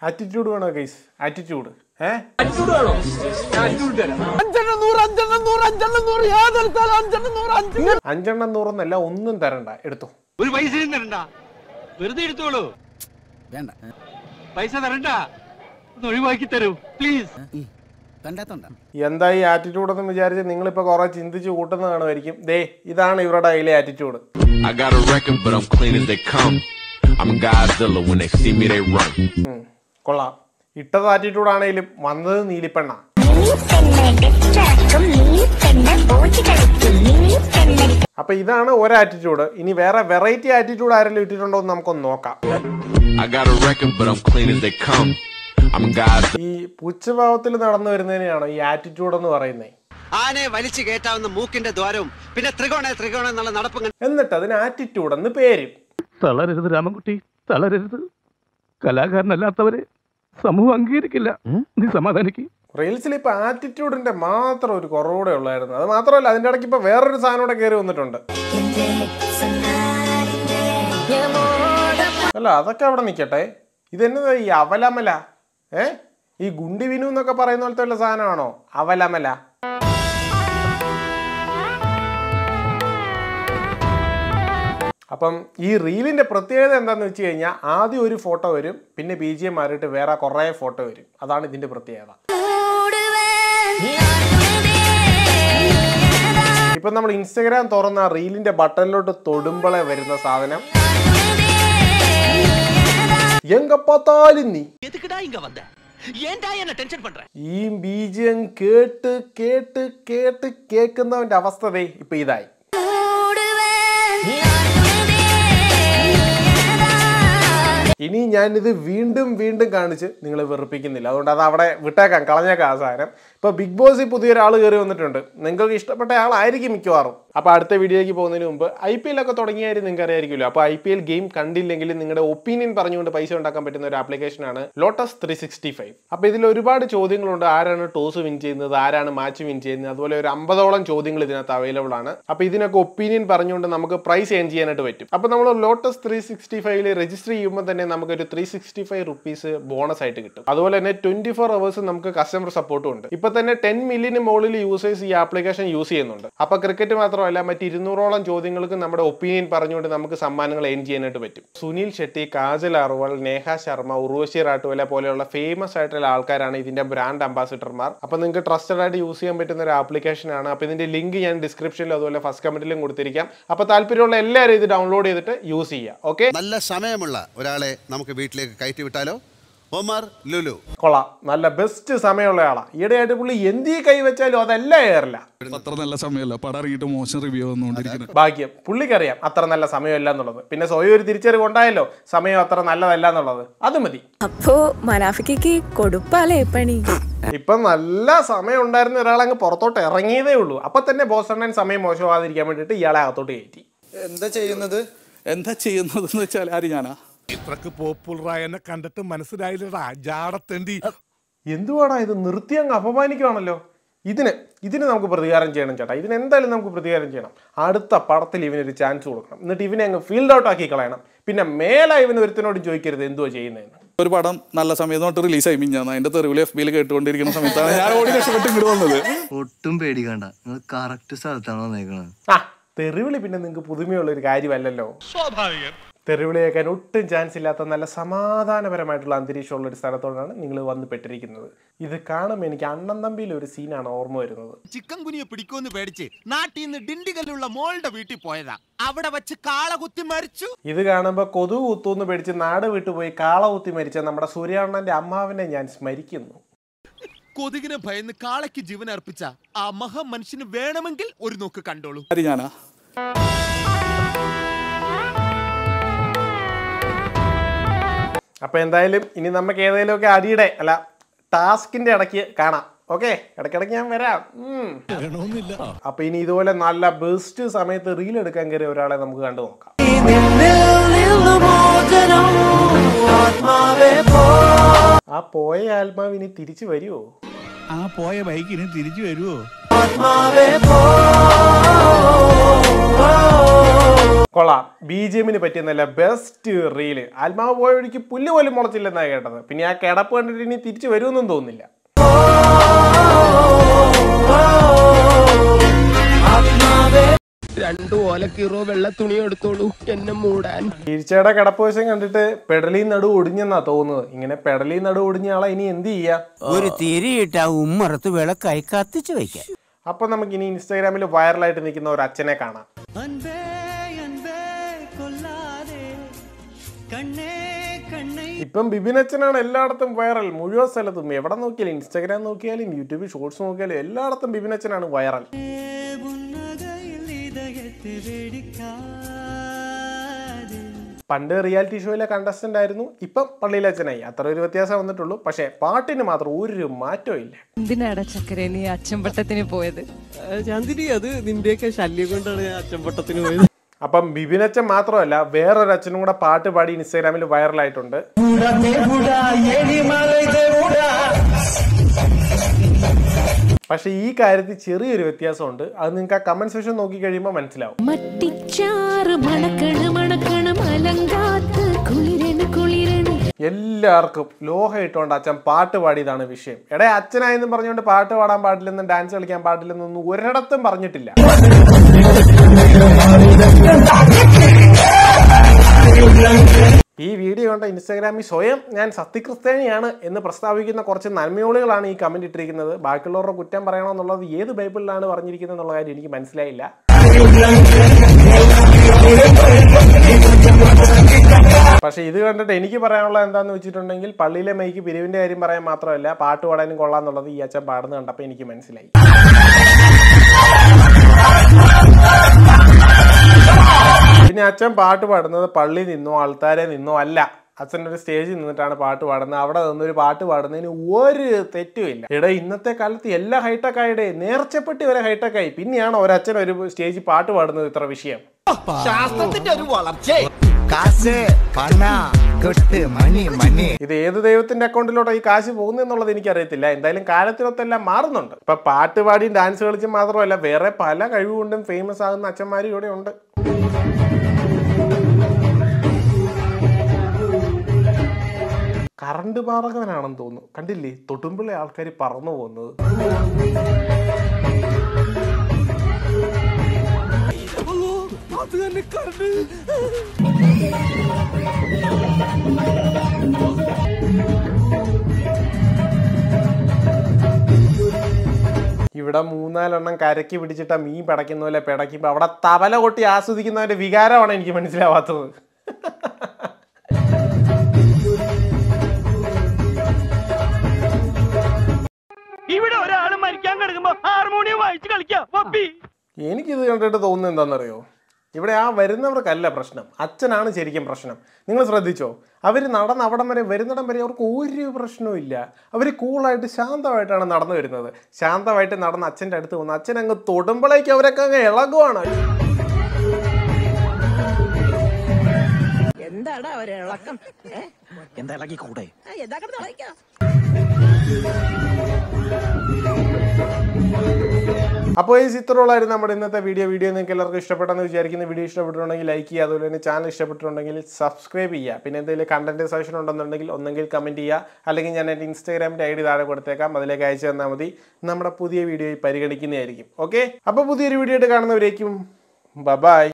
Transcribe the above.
Attitude വേണോ guys attitude ഏ അഞ്ചെണ്ണം നൂറെന്നല്ല ഒന്നും തരണ്ട എടുത്തോ ഒരു പൈസയും തരണ്ട വെറുതെ എടുത്തോളൂ വേണ്ട പൈസ തരണ്ട ഒന്ന് ഒഴിവാക്കി തരൂ പ്ലീസ് കണ്ടാത്തോണ്ട എന്താ ഈ ആറ്റിറ്റ്യൂഡ് എന്ന് വിചാരിച്ച് നിങ്ങളിപ്പോ കുറെ ചിന്തിച്ച് കൂട്ടുന്ന കാണുമായിരിക്കും ദേ ഇതാണ് ഇവരുടെ കയ്യിലെ attitude I got a record, but I'm clean as they come. I'm Godzilla. When they see me, they run. കൊള്ളാം ഇട്ടത് ആറ്റിറ്റ്യൂഡ് ആണെങ്കിലും വന്നത് നീലിപ്പെണ്ണ നീ പെണ്ണ് ഡിസ്ട്രാക്കും നീ പെണ്ണ് ബോജ് കളിക്കും നീ പെണ്ണ് അപ്പൊ ഇതാണ് ഒരു ആറ്റിറ്റ്യൂഡ് ഇനി വേറെ വെറൈറ്റി ആറ്റിറ്റ്യൂഡ് ആരെങ്കിലും ഇട്ടിട്ടുണ്ടോ എന്ന് നമുക്കൊന്ന് നോക്കാം I got a record, but I'm clean as they come. I'm Godzilla. ഈ പുച്ഛഭാവത്തിൽ നടന്നു വരുന്നതിനെയാണോ ഈ ആറ്റിറ്റ്യൂഡ് എന്ന് പറയുന്നത് ആനയെ വലിച്ചു കയറ്റാവുന്ന മൂക്കിന്റെ ദ്വാരവും പിന്നെ ത്രികോണ ത്രികോണ എന്നുള്ള നടപ്പും കണ്ട് എന്നിട്ട് അതിന് ആറ്റിറ്റ്യൂഡ് എന്ന് പേര് തളരരുത് രാമൻകുട്ടി തളരരുത് കലാകാരനല്ലാത്തവരെ സമൂഹം അംഗീകരിക്കില്ല നീ സമാധാനിക്ക് റീൽസിൽ ഇപ്പൊ ആറ്റിറ്റ്യൂഡിന്റെ മാത്രം ഒരു കുറവുകൂടെ ഉള്ളായിരുന്നു അത് മാത്രമല്ല അതിന്റെ ഇടയ്ക്ക് ഇപ്പൊ വേറൊരു സാധനം കൂടെ കയറി വന്നിട്ടുണ്ട് അല്ല അതൊക്കെ അവിടെ നിൽക്കട്ടെ ഇതെന്നതാ ഈ അവലമല ഏ ഈ ഗുണ്ടി വിനു എന്നൊക്കെ പറയുന്ന പോലത്തെ വല്ല സാധനമാണോ അവലമല അപ്പം ഈ റീലിന്റെ പ്രത്യേകത എന്താന്ന് വെച്ച് കഴിഞ്ഞാൽ ആദ്യം ഒരു ഫോട്ടോ വരും പിന്നെ ബി ജി എം മാറിയിട്ട് വേറെ കുറേ ഫോട്ടോ വരും അതാണ് ഇതിന്റെ പ്രത്യേകത ഇപ്പം നമ്മൾ ഇൻസ്റ്റഗ്രാം തുറന്ന ആ റീലിന്റെ ബട്ടണിലോട്ട് തൊടുമ്പളെ വരുന്ന സാധനം എങ്ക പത്താലും നീ எதுக்குடா இங்க வந்த ஏன்டா என்ன டென்ஷன் பண்ற ഈ ബീജം കേട്ട് കേട്ട് കേട്ട് കേൾക്കുന്നവന്റെ അവസ്ഥ ദേ ഇപ്പൊ ഇതായി ഇനി ഞാനിത് വീണ്ടും വീണ്ടും കാണിച്ച് നിങ്ങളെ വെറുപ്പിക്കുന്നില്ല അതുകൊണ്ട് അത് അവിടെ വിട്ടേക്കാം കളഞ്ഞേക്കാം ആ സാധനം ഇപ്പൊ ബിഗ് ബോസിൽ പുതിയൊരാൾ കയറി വന്നിട്ടുണ്ട് നിങ്ങൾക്ക് ഇഷ്ടപ്പെട്ട ആളായിരിക്കും മിക്കവാറും അപ്പൊ അടുത്ത വീഡിയോയ്ക്ക് പോകുന്നതിന് മുമ്പ് ഐ പി എൽ ഒക്കെ തുടങ്ങിയാലും നിങ്ങൾക്ക് അറിയായിരിക്കുമല്ലോ അപ്പൊ ഐ പി എൽ ഗെയിം കണ്ടില്ലെങ്കിൽ നിങ്ങളുടെ ഒപ്പീനിയൻ പറഞ്ഞുകൊണ്ട് പൈസ ഉണ്ടാക്കാൻ പറ്റുന്ന ഒരു ആപ്ലിക്കേഷനാണ് ലോട്ടസ് ത്രീ സിക്സ്റ്റി ഫൈവ് അപ്പൊ ഇതിൽ ഒരുപാട് ചോദ്യങ്ങളുണ്ട് ആരാണ് ടോസ് വിൻ ചെയ്യുന്നത് ആരാണ് മാച്ച് വിൻ ചെയ്യുന്നത് അതുപോലെ ഒരു അമ്പതോളം ചോദ്യങ്ങൾ ഇതിനകത്ത് അവൈലബിൾ ആണ് അപ്പൊ ഇതിനൊക്കെ ഒപ്പീനിയൻ പറഞ്ഞുകൊണ്ട് നമുക്ക് പ്രൈസ് ഏൺ ചെയ്യാനായിട്ട് പറ്റും അപ്പൊ നമ്മൾ ലോട്ടസ് ത്രീ സിക്സ്റ്റി ഫൈവില് രജിസ്റ്റർ ചെയ്യുമ്പോൾ തന്നെ നമുക്ക് ഒരു three sixty five rupees bonus ആയിട്ട് കിട്ടും അതുപോലെ തന്നെ ട്വന്റി ഫോർ അവേഴ്സ് നമുക്ക് കസ്റ്റമർ സപ്പോർട്ടും ഉണ്ട് ഇപ്പൊ തന്നെ ടെൻ മില്യന് മുകളിൽ യൂസേഴ്സ് ഈ ആപ്ലിക്കേഷൻ യൂസ് ചെയ്യുന്നുണ്ട് അപ്പൊ ക്രിക്കറ്റ് മാത്രമല്ല മറ്റ് ഇരുന്നൂറോളം ചോദ്യങ്ങൾക്ക് നമ്മുടെ ഒപ്പീനിയൻ പറഞ്ഞുകൊണ്ട് നമുക്ക് സമ്മാനങ്ങൾ ഏൺ ചെയ്യാനായിട്ട് പറ്റും സുനിൽ ഷെട്ടി കാജൽ അർവാൾ നേഹ ശർമ്മ ഉർവശി റാട്ടുവല പോലെയുള്ള ഫേമസ് ആയിട്ടുള്ള ആൾക്കാരാണ് ഇതിന്റെ ബ്രാൻഡ് അംബാസിഡർമാർ അപ്പൊ നിങ്ങൾക്ക് ട്രസ്റ്റഡ് ആയിട്ട് യൂസ് ചെയ്യാൻ പറ്റുന്ന ഒരു ആപ്ലിക്കേഷൻ ആണ് അപ്പൊ ഇതിന്റെ ലിങ്ക് ഞാൻ ഡിസ്ക്രിപ്ഷനിലും അതുപോലെ ഫസ്റ്റ് കമന്റിലും കൊടുത്തിരിക്കാം അപ്പൊ താല്പര്യമുള്ള എല്ലാവരും ഇത് ഡൗൺലോഡ് ചെയ്തിട്ട് യൂസ് ചെയ്യുക ഓക്കെ നല്ല സമയമുള്ള ഒരാളെ നമുക്ക് വീട്ടിലേക്ക് കയറ്റി വിട്ടാലോ ഒമർ ലുലു കൊള്ളാം നല്ല ബെസ്റ്റ് സമയമുള്ള ആളാ ഈയിടെയായിട്ട് പുള്ളി എന്തി കൈ വെച്ചാലും അതെല്ലാം ഏറില്ല അത്ര നല്ല സമയമല്ല പടം ഇറങ്ങിയിട്ട് മോശം റിവ്യൂ വന്നുകൊണ്ടിരിക്കുന്നത് ഭാഗ്യം പുള്ളിക്കറിയാം അത്ര നല്ല സമയമല്ല എന്നുള്ളത് പിന്നെ സ്വയം ഒരു തിരിച്ചറിവ് ഉണ്ടായല്ലോ സമയം അത്ര നല്ലതല്ല എന്നുള്ളത് അത് മതി അപ്പോ മനാഫിക്കയ്ക്ക് കൊടുപ്പാലേ പണി ഇപ്പൊ നല്ല സമയം ഉണ്ടായിരുന്ന ഒരാൾ അങ്ങ് പുറത്തോട്ട് ഇറങ്ങിയതേ ഉള്ളൂ അപ്പൊ തന്നെ ബോസണ്ണൻ സമയം മോശമാകാതിരിക്കാൻ വേണ്ടിയിട്ട് ഇയാളെ അകത്തോട്ട് കയറ്റി എന്താ ചെയ്യുന്നത് എന്താ ചെയ്യുന്നതെന്ന് വെച്ചാൽ ആര് ഞാനാ ഇത്രക്ക് പോപ്പുലറായ എന്നെ കണ്ടിട്ട് മനസ്സിലായില്ലടാ ജാടത്തേണ്ടി എന്തുവാടാ ഇത് നിർത്തി അങ്ങ് അപമാനിക്കുവാണല്ലോ ഇതിന് ഇതിന് നമുക്ക് പ്രതികാരം ചെയ്യണം ചേട്ടാ ഇതിന് എന്തായാലും നമുക്ക് പ്രതികാരം ചെയ്യണം അടുത്ത പടത്തിൽ ഇവനൊരു ചാൻസ് കൊടുക്കണം എന്നിട്ട് ഇവനെ അങ്ങ് ഫീൽഡ് ഔട്ട് ആക്കി കളയണം പിന്നെ മേലെ ഇവന് ഒരുത്തിനോട് ചോദിക്കരുത് എന്തുവാ ചെയ്യുന്നതെന്ന് ഒരു പടം നല്ല സമയം തൊട്ട് റിലീസായി മിഞ്ഞാന്ന് അതിന്റെ തെരുവിൽ എഫ് ബിയിൽ കേട്ടുകൊണ്ടിരിക്കുന്ന സമയത്താണ് ഞാൻ ഓടി രക്ഷപ്പെട്ട് ഇങ്ങോട്ട് വന്നത് ഒട്ടും പേടിക്കണ്ട നിങ്ങൾ കറക്റ്റ് സ്ഥലത്താണ് വന്നേക്കണത് ആ തെറിവിളി പിന്നെ നിങ്ങൾക്ക് പുതുമയുള്ള ഒരു കാര്യമല്ലല്ലോ തെറിവിളി കേൾക്കാൻ ഒട്ടും ചാൻസ് ഇല്ലാത്ത നല്ല സമാധാനപരമായിട്ടുള്ള അന്തരീക്ഷമുള്ള ഒരു സ്ഥലത്തോടാണ് നിങ്ങൾ വന്ന് പെട്ടിരിക്കുന്നത് ഇത് കാണുമ്പോൾ എനിക്ക് അണ്ണൻ തമ്പിയിലെ ഒരു സീനാണ് ഓർമ്മ വരുന്നത് ചിക്കൻ കുനിയെ പിടിക്കുമെന്ന് പേടിച്ച് നാട്ടിൽ നിന്ന് ഡിണ്ടിഗല്ലുള്ള മോളുടെ വീട്ടിൽ പോയതാ അവിടെ വെച്ച് കാള കുത്തി മരിച്ചു ഇത് കാണുമ്പോൾ കൊതു കുത്തൂന്ന് പേടിച്ച് നാട് വിട്ടുപോയി കാള കുത്തി മരിച്ച നമ്മുടെ സൂര്യാണ്ണന്റെ അമ്മാവിനെ ഞാൻ സ്മരിക്കുന്നു കൊതുകിനെ ഭയന്ന് കാളയ്ക്ക് ജീവൻ അർപ്പിച്ച ആ മഹാ മനുഷ്യന് വേണമെങ്കിൽ ഒരു നോക്ക് കണ്ടോളൂ ആര് ഞാനാ അപ്പൊ എന്തായാലും ഇനി നമുക്ക് ഏതെങ്കിലുമൊക്കെ അടിയുടെ അല്ല ടാസ്കിന്റെ ഇടയ്ക്ക് കാണാം ഓക്കെ ഇടയ്ക്കിടയ്ക്ക് ഞാൻ വരാം ഉം. അപ്പൊ ഇനി ഇതുപോലെ നല്ല ബെസ്റ്റ് സമയത്ത് റീൽ എടുക്കാൻ കയറിയ ഒരാളെ നമുക്ക് കണ്ടു നോക്കാം ആ പോയ ആത്മാവ് ഇനി തിരിച്ചു വരുമോ ആ പോയ ബൈക്കിന് തിരിച്ചു വരുമോ കൊള്ളാം ബി ജി എമ്മിന് പറ്റിയ നല്ല ബെസ്റ്റ് റീല് ആത്മാവ് പോയ വഴിക്ക് പുല്ല് പോലും മുളച്ചില്ലെന്നാണ് കേട്ടത് പിന്നെ ആ കിടപ്പ് കണ്ടിട്ട് ഇനി തിരിച്ചു വരുമെന്നും തോന്നുന്നില്ല രണ്ടു ഓലക്കീറോ വെള്ള തുണി എടുത്തോളൂ എന്നെ മൂടാൻ വീഴ്ചയുടെ കിടപ്പ് വശം കണ്ടിട്ട് പെടലി നടു ഒടിഞ്ഞെന്നാ തോന്നുന്നത് ഇങ്ങനെ പെടലി നടു ഒടിഞ്ഞ ആളെ ഇനി എന്ത് ചെയ്യാ ഒരു തിരിയിട്ട ഉമ്മറത്ത് വിളക്കായി കത്തിച്ചു വയ്ക്കാം അപ്പൊ നമുക്ക് ഇനി ഇൻസ്റ്റാഗ്രാമിൽ വൈറലായിട്ട് നിൽക്കുന്ന ഒരു അച്ഛനെ കാണാം ഇപ്പം ബിബിൻ അച്ഛനാണ് എല്ലായിടത്തും വൈറൽ മുഴുവൻ സ്ഥലത്തും എവിടെ നോക്കിയാലും ഇൻസ്റ്റാഗ്രാം നോക്കിയാലും യൂട്യൂബിൽ ഷോർട്സ് നോക്കിയാലും എല്ലായിടത്തും ബിബിൻ അച്ഛനാണ് വൈറൽ പണ്ട് റിയാലിറ്റി ഷോയിലെ കണ്ടസ്റ്റന്റ് ആയിരുന്നു ഇപ്പം പള്ളിയിലെ അച്ഛനായി അത്ര ഒരു വ്യത്യാസം വന്നിട്ടുള്ളൂ പക്ഷേ പാട്ടിന് മാത്രം ഒരു മാറ്റവും ഇല്ല എന്തിനാടാ ചക്കര നീ അച്ചമ്പട്ടത്തിന് പോയത് ചാന്ദിനി അത് നിന്റെയൊക്കെ ശല്യം കൊണ്ടാണ് ഞാൻ അച്ചമ്പട്ടത്തിന് പോയത് അപ്പം ബിബിൻ അച്ഛൻ മാത്രമല്ല വേറൊരു അച്ഛനും കൂടെ പാട്ട് പാടി ഇൻസ്റ്റാഗ്രാമിൽ വൈറലായിട്ടുണ്ട് പക്ഷെ ഈ കാര്യത്തിൽ ചെറിയൊരു വ്യത്യാസമുണ്ട് അത് നിങ്ങൾക്ക് ആ കമന്റ് സെക്ഷൻ നോക്കി കഴിയുമ്പോൾ മനസ്സിലാവും മട്ടിച്ചാറ് മണക്കണ് മണക്കണ് മലങ്കാത്ത് കുളിരണ് കുളിരണ് എല്ലാവർക്കും ലോഹ ഇട്ടുകൊണ്ട് അച്ഛൻ പാട്ട് പാടിയതാണ് വിഷയം എടേ അച്ഛനായെന്നും പറഞ്ഞുകൊണ്ട് പാട്ട് പാടാൻ പാടില്ലെന്നും ഡാൻസ് കളിക്കാൻ പാടില്ലെന്നൊന്നും ഒരിടത്തും പറഞ്ഞിട്ടില്ല ഈ വീഡിയോ കണ്ട ഇൻസ്റ്റാഗ്രാമിൽ സ്വയം ഞാൻ സത്യക്രിസ്ത്യാനിയാണ് എന്ന് പ്രസ്താവിക്കുന്ന കുറച്ച് നന്മയോളികളാണ് ഈ കമന്റ് ഇട്ടിരിക്കുന്നത് ബാക്കിയുള്ളവരുടെ കുറ്റം പറയണമെന്നുള്ളത് ഏത് ബൈബിളിലാണ് പറഞ്ഞിരിക്കുന്നത് എന്നുള്ള കാര്യം എനിക്ക് മനസ്സിലായില്ല പക്ഷെ ഇത് കണ്ടിട്ട് എനിക്ക് പറയാനുള്ളത് എന്താന്ന് വെച്ചിട്ടുണ്ടെങ്കിൽ പള്ളിയിലെ മൈക്ക് പിരിവിന്റെ കാര്യം പറയാൻ മാത്രമല്ല പാട്ട് പാടാനും കൊള്ളാന്നുള്ളത് ഈ അച്ഛൻ പാടുന്ന കണ്ടപ്പോൾ എനിക്ക് മനസ്സിലായി പിന്നെ അച്ഛൻ പാട്ട് പാടുന്നത് പള്ളി നിന്നോ ആൾക്കാരെ നിന്നോ അല്ല അച്ഛൻ ഒരു സ്റ്റേജിൽ നിന്നിട്ടാണ് പാട്ട് പാടുന്നത് അവിടെ നിന്നൊരു പാട്ട് പാടുന്നതിന് ഒരു തെറ്റുമില്ല ഇവിടെ ഇന്നത്തെ കാലത്ത് എല്ലാ ഹൈടെക് ആയിടെ നേർച്ചപ്പെട്ടി വരെ ഹൈടെക് ആയി പിന്നെയാണ് ഒരച്ഛൻ ഒരു സ്റ്റേജിൽ പാട്ട് പാടുന്നത് ഇത്ര വിഷയം ശാസ്ത്രത്തിന്റെ ഒരു വളർച്ച കാശ് പണ കൊട്ട് മണി മണി ഇത് ഏത് ദൈവത്തിന്റെ അക്കൗണ്ടിലോട്ടാ ഈ കാശ് പോകുന്നത് എന്നുള്ളത് എനിക്കറിയത്തില്ല എന്തായാലും കാലത്തിനൊത്തെല്ലാം മാറുന്നുണ്ട് ഇപ്പൊ പാട്ട് പാടിയും ഡാൻസ് കളിച്ചും മാത്രമല്ല വേറെ പല കഴിവുകൊണ്ടും ഫേമസ് ആകുന്ന അച്ഛന്മാരും ഇവിടെ ഉണ്ട് കറണ്ട് പാറകവനാണെന്ന് തോന്നുന്നു കണ്ടില്ലേ തൊട്ടുമ്പിള്ളി ആൾക്കാർ പറന്നു പോകുന്നത് അത് തന്നെ കറണ്ട് ഇവിടെ മൂന്നാലെണ്ണം കരക്കി പിടിച്ചിട്ട മീൻ പിടയ്ക്കുന്ന പോലെ പിടയ്ക്കുമ്പോൾ അവിടെ തവല കൊട്ടി ആസ്വദിക്കുന്നവന്റെ വികാരമാണ് എനിക്ക് മനസ്സിലാവാത്തത് ഇവിടെ ഒരാൾ മരിക്കാൻ കിടക്കുമ്പോ ഹാർമോണിയം വായിച്ച് കളിക്കാം പപ്പി എനിക്കിത് കണ്ടിട്ട് തോന്നുന്നത് എന്താണെന്നറിയോ ഇവിടെ ആ വരുന്നവർക്കല്ല പ്രശ്നം അച്ഛനാണ് ശരിക്കും പ്രശ്നം നിങ്ങൾ ശ്രദ്ധിച്ചോ അവർ നടന്ന് അവിടം വരെ വരുന്നിടം വരെ അവർക്ക് ഒരു പ്രശ്നവും ഇല്ല അവർ കൂളായിട്ട് ശാന്തമായിട്ടാണ് നടന്നു വരുന്നത് ശാന്തമായിട്ട് നടന്ന് അച്ഛൻ്റെ അടുത്ത് വന്ന് അച്ഛൻ അങ്ങ് തൊടുമ്പോഴേക്ക് അവരൊക്കെ അങ്ങ് ഇളകുവാണ് എന്താടാ ഒരു ഇളക്കം ഏ? എന്താ ഇളകി കൂടെ ആ, എന്താ കിടന്ന് ഇളക്കാം അപ്പോൾ ഈ ചിത്രമുള്ളായിരുന്നു നമ്മുടെ ഇന്നത്തെ വീഡിയോ വീഡിയോ നിങ്ങൾക്ക് എല്ലാവർക്കും ഇഷ്ടപ്പെട്ടെന്ന് വിചാരിക്കുന്ന വീഡിയോ ഇഷ്ടപ്പെട്ടിട്ടുണ്ടെങ്കിൽ ലൈക്ക് ചെയ്യുക അതുപോലെ തന്നെ ചാനൽ ഇഷ്ടപ്പെട്ടിട്ടുണ്ടെങ്കിൽ സബ്സ്ക്രൈബ് ചെയ്യുക പിന്നെ എന്തെങ്കിലും കണ്ടന്റ് സജഷൻ ഉണ്ടെന്നുണ്ടെങ്കിൽ ഒന്നെങ്കിൽ കമൻറ്റ് ചെയ്യുക അല്ലെങ്കിൽ ഞാൻ എൻ്റെ ഇൻസ്റ്റാഗ്രാമിൻ്റെ ഐ ഡി താഴെ കൊടുത്തേക്കാം അതിലേക്ക് അയച്ചു തന്നാൽ മതി നമ്മുടെ പുതിയ വീഡിയോ പരിഗണിക്കുന്നതായിരിക്കും ഓക്കെ അപ്പോൾ പുതിയൊരു വീഡിയോ ആയിട്ട് കാണുന്നവരേക്കും ബൈ